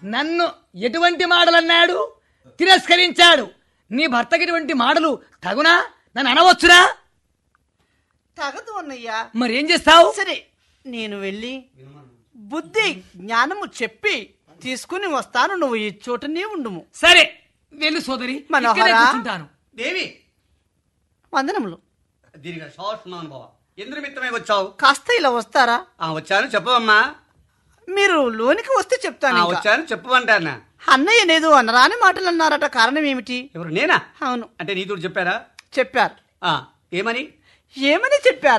నన్ను ఎటువంటి మాటలు అన్నాడు తిరస్కరించాడు నీ భర్తకి ఇటువంటి మాటలు తగునా నన్ను అనవచ్చునా తగదు అన్నయ్యా మరి ఏం చేస్తావు సరే నేను వెళ్ళి బుద్ధి జ్ఞానము చెప్పి తీసుకుని వస్తాను నువ్వు ఈ చోటనే ఉండుము సరే వెళ్ళు సోదరి మనోహరా. ఇక్కడే కూర్చుంటాను దేవి వందనములు దీనిగా శోషణం బావ ఎందునిమిత్తమై వచ్చావు కాస్త ఇలా వస్తారా ఆ వచ్చాను చెప్పవమ్మా మీరు లోనికి వస్తే చెప్తాను ఆ ఇంకా. వచ్చాను చెప్పమంటానా అన్నయ్య లేదు అనరాని మాటలు అన్నారట కారణం ఏమిటి ఎవరు నేనా అవును అంటే నీతుడు చెప్పారా చెప్పారు ఆ ఏమని ఏమని చెప్పారు